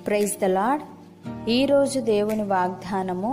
praise the lord ఈరోజు దేవుని వాగ్దానము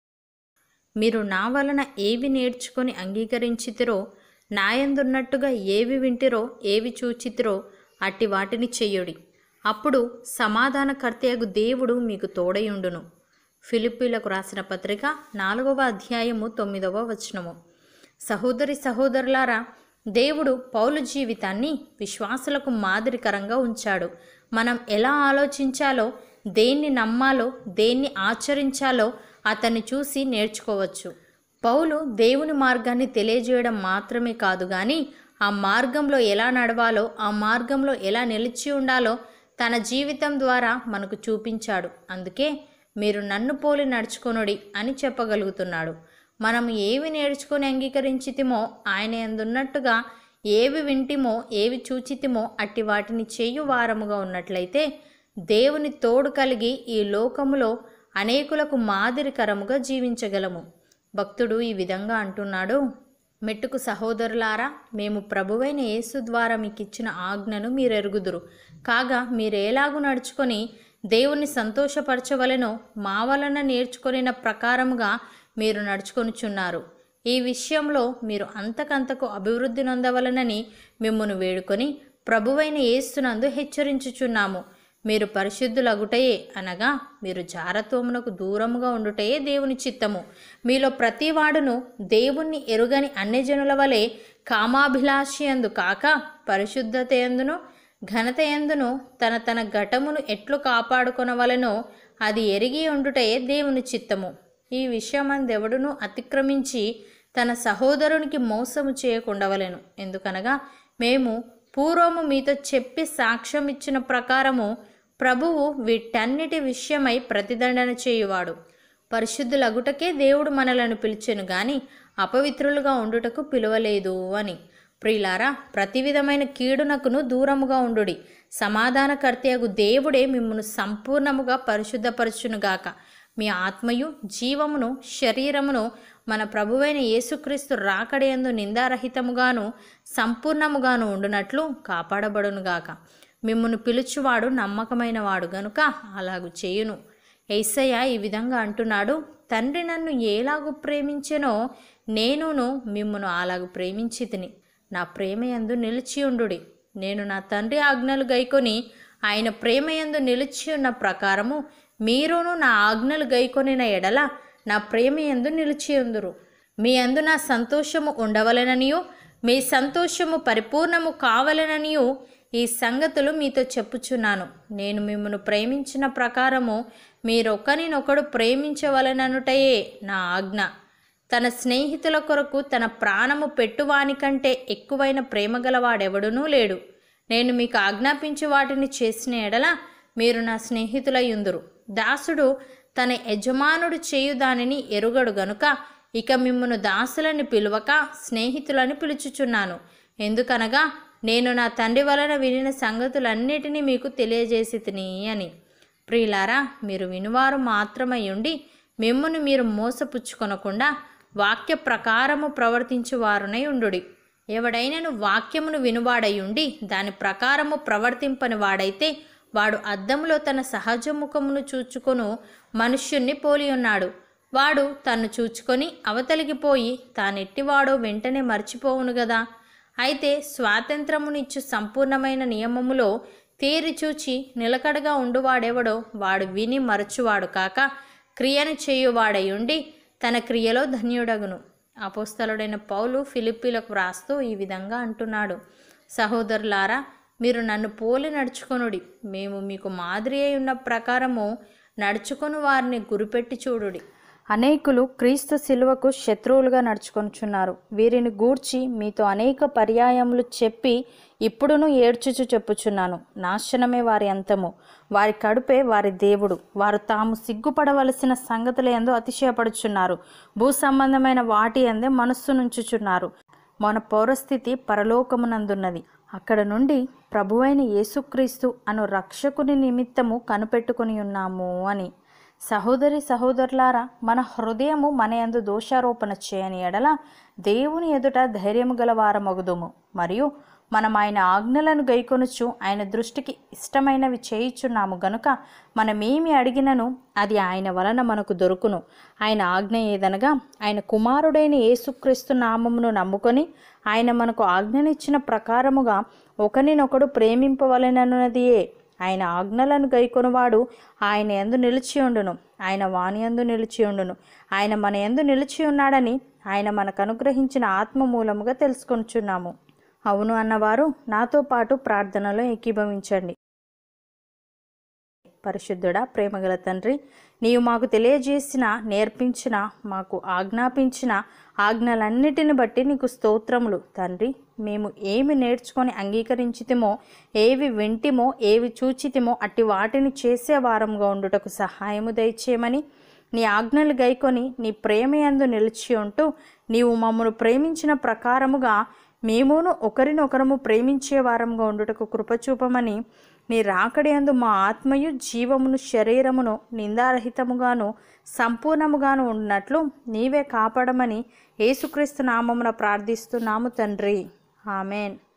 మీరు నా వలన ఏవి నేర్చుకొని అంగీకరించితిరో నాయందున్నట్టుగా ఏవి వింటిరో ఏవి చూచితిరో అట్టి వాటిని చెయ్యుడి అప్పుడు సమాధానకర్తయగు దేవుడు మీకు తోడయుండును ఫిలిప్పీలకు రాసిన పత్రిక నాలుగవ అధ్యాయము తొమ్మిదవ వచనము సహోదరి సహోదరులారా దేవుడు పౌలు జీవితాన్ని విశ్వాసులకు మాదిరికరంగా ఉంచాడు మనం ఎలా ఆలోచించాలో దేన్ని నమ్మాలో దేన్ని ఆచరించాలో అతన్ని చూసి నేర్చుకోవచ్చు పౌలు దేవుని మార్గాన్ని తెలియజేయడం మాత్రమే కాదు కానీ ఆ మార్గంలో ఎలా నడవాలో ఆ మార్గంలో ఎలా నిలిచి ఉండాలో తన జీవితం ద్వారా మనకు చూపించాడు అందుకే మీరు నన్ను పోలి నడుచుకొనుడి అని చెప్పగలుగుతున్నాడు మనం ఏవి నేర్చుకొని అంగీకరించితిమో ఆయన ఎందున్నట్టుగా ఏవి వింటిమో ఏవి చూచితిమో అట్టి వాటిని చేయు వారముగా ఉన్నట్లయితే దేవుని తోడు కలిగి ఈ లోకములో అనేకులకు మాదిరికరముగా జీవించగలము భక్తుడు ఈ విధంగా అంటున్నాడు మెట్టుకు సహోదరులారా మేము ప్రభువైన యేసు ద్వారా మీకు ఇచ్చిన ఆజ్ఞను మీరు ఎరుగుదురు కాగా మీరు ఎలాగు నడుచుకొని దేవుణ్ణి సంతోషపరచవలెనో మా వలన నేర్చుకొనిన ప్రకారముగా మీరు నడుచుకొనుచున్నారు ఈ విషయంలో మీరు అంతకంతకు అభివృద్ధి నొందవలనని మిమ్మను వేడుకొని ప్రభువైన యేస్తునందు హెచ్చరించుచున్నాము మీరు పరిశుద్ధులగుటయే అనగా మీరు జారత్వమునకు దూరముగా ఉండుటయే దేవుని చిత్తము మీలో ప్రతివాడును దేవుణ్ణి ఎరుగని అన్యజనుల వలె కామాభిలాషి అందు కాక పరిశుద్ధత ఎందును ఘనత ఎందును తన తన ఘటమును ఎట్లు కాపాడుకొనవలెనో అది ఎరిగి ఉండుటయే దేవుని చిత్తము ఈ విషయమందెవడును అతిక్రమించి తన సహోదరునికి మోసము చేయకుండవలెను ఎందుకనగా మేము పూర్వము మీతో చెప్పి సాక్ష్యం ఇచ్చిన ప్రకారము ప్రభువు వీటన్నిటి విషయమై ప్రతిదండన చేయువాడు పరిశుద్ధులగుటకే దేవుడు మనలను పిలిచెను గాని అపవిత్రులుగా ఉండుటకు పిలువలేదు అని ప్రియులారా ప్రతి విధమైన కీడునకును దూరముగా ఉండుడి సమాధానకర్తయగు దేవుడే మిమ్మను సంపూర్ణముగా పరిశుద్ధపరచునుగాక మీ ఆత్మయు జీవమును శరీరమును మన ప్రభువైన యేసుక్రీస్తు రాకడయందు నిందారహితముగాను సంపూర్ణముగాను ఉండునట్లు కాపాడబడునుగాక మిమ్మును పిలుచువాడు నమ్మకమైన వాడు గనుక అలాగు చేయును ఏసయ్య ఈ విధంగా అంటున్నాడు తండ్రి నన్ను ఏలాగు ప్రేమించెనో నేనును మిమ్మును అలాగు ప్రేమించి తిని నా ప్రేమయందు నిలిచి ఉండుడి నేను నా తండ్రి ఆజ్ఞలు గైకొని ఆయన ప్రేమయందు నిలిచి ఉన్న ప్రకారము మీరును నా ఆజ్ఞలు గైకొనిన ఎడల నా ప్రేమయందు నిలిచి ఉందురు మీ అందు నా సంతోషము ఉండవలెననియు మీ సంతోషము పరిపూర్ణము కావలెననియు ఈ సంగతులు మీతో చెప్పుచున్నాను నేను మిమ్మను ప్రేమించిన ప్రకారము మీరొకరినొకడు ప్రేమించవలననుటయే నా ఆజ్ఞ తన స్నేహితుల కొరకు తన ప్రాణము పెట్టువానికంటే ఎక్కువైన ప్రేమ గలవాడెవడునూ లేడు నేను మీకు ఆజ్ఞాపించు వాటిని చేసిన ఎడల మీరు నా స్నేహితులయ్యుందురు దాసుడు తన యజమానుడు చేయు దానిని ఎరుగడు గనుక ఇక మిమ్మును దాసులని పిలువక స్నేహితులని పిలుచుచున్నాను ఎందుకనగా నేను నా తండ్రి వలన వినిన సంగతులన్నిటినీ మీకు తెలియజేసి తిని అని ప్రియులారా మీరు వినువారు మాత్రమై ఉండి మిమ్మును మీరు మోసపుచ్చుకొనకుండా వాక్య ప్రకారము ప్రవర్తించువారునై ఉండుడి ఎవడైనను వాక్యమును వినువాడై ఉండి దాని ప్రకారము ప్రవర్తింపని వాడైతే వాడు అద్దంలో తన సహజ ముఖమును చూచుకొను మనుష్యుణ్ణి పోలి ఉన్నాడు వాడు తన్ను చూచుకొని అవతలికి పోయి తానెట్టివాడో వెంటనే మర్చిపోవును గదా అయితే స్వాతంత్రమునిచ్చు సంపూర్ణమైన నియమములో తేరి చూచి నిలకడగా ఉండువాడెవడో వాడు విని మరచువాడు కాక క్రియను చేయువాడై ఉండి తన క్రియలో ధన్యుడగును అపోస్తలుడైన పౌలు ఫిలిప్పీలకు వ్రాస్తూ ఈ విధంగా అంటున్నాడు సహోదరులారా మీరు నన్ను పోలి నడుచుకొనుడి మేము మీకు మాదిరి అయి ఉన్న ప్రకారము నడుచుకొని వారిని గురిపెట్టి చూడుడి అనేకులు క్రీస్తు శిలువకు శత్రువులుగా నడుచుకొనుచున్నారు వీరిని గూర్చి మీతో అనేక పర్యాయములు చెప్పి ఇప్పుడును ఏడ్చుచు చెప్పుచున్నాను నాశనమే వారి అంతము వారి కడుపే వారి దేవుడు వారు తాము సిగ్గుపడవలసిన సంగతుల ఎందు అతిశయపడుచున్నారు భూ సంబంధమైన వాటి అందే మనస్సు నుంచుచున్నారు మన పౌరస్థితి పరలోకమునందున్నది అక్కడ నుండి ప్రభువైన యేసుక్రీస్తు అను రక్షకుని నిమిత్తము కనిపెట్టుకుని ఉన్నాము అని సహోదరి సహోదరులారా మన హృదయము మన యందు దోషారోపణ చేయని ఎడల దేవుని ఎదుట ధైర్యము గల వారమగుదుము మరియు మనం ఆయన ఆజ్ఞలను గైకొనుచు ఆయన దృష్టికి ఇష్టమైనవి చేయుచున్నాము గనుక మనమేమి అడిగినను అది ఆయన వలన మనకు దొరుకును ఆయన ఆజ్ఞ ఏదనగా ఆయన కుమారుడైన యేసుక్రీస్తు నామమును నమ్ముకొని ఆయన మనకు ఆజ్ఞనిచ్చిన ప్రకారముగా ఒకరినొకడు ప్రేమింపవలెనన్నదియే ఆయన ఆజ్ఞలను గైకొనువాడు ఆయన ఎందు నిలిచి ఉండును ఆయన వాని ఎందు నిలిచి ఉండును ఆయన మన ఎందు నిలిచి ఉన్నాడని ఆయన మనకు అనుగ్రహించిన ఆత్మ మూలముగా తెలుసుకొనుచున్నాము అవును అన్నవారు నాతో పాటు ప్రార్థనలో ఏకీభవించండి పరిశుద్ధుడా ప్రేమగల తండ్రి నీవు మాకు తెలియజేసిన నేర్పించిన మాకు ఆజ్ఞాపించిన ఆజ్ఞలన్నిటిని బట్టి నీకు స్తోత్రములు తండ్రి మేము ఏమి నేర్చుకొని అంగీకరించితిమో ఏవి వింటిమో ఏవి చూచితిమో అట్టి వాటిని చేసే వారంగా ఉండుటకు సహాయము దయచేయమని నీ ఆజ్ఞలు గైకొని నీ ప్రేమయందు నిలిచి ఉంటూ నీవు మమ్మను ప్రేమించిన ప్రకారముగా మేమును ఒకరినొకరము ప్రేమించే వారంగా ఉండుటకు కృపచూపమని నీ రాకడి అందు మా ఆత్మయు జీవమును శరీరమును నిందారహితముగాను సంపూర్ణముగాను ఉన్నట్లు నీవే కాపాడమని యేసుక్రీస్తు నామమున ప్రార్థిస్తున్నాము తండ్రి ఆమెన్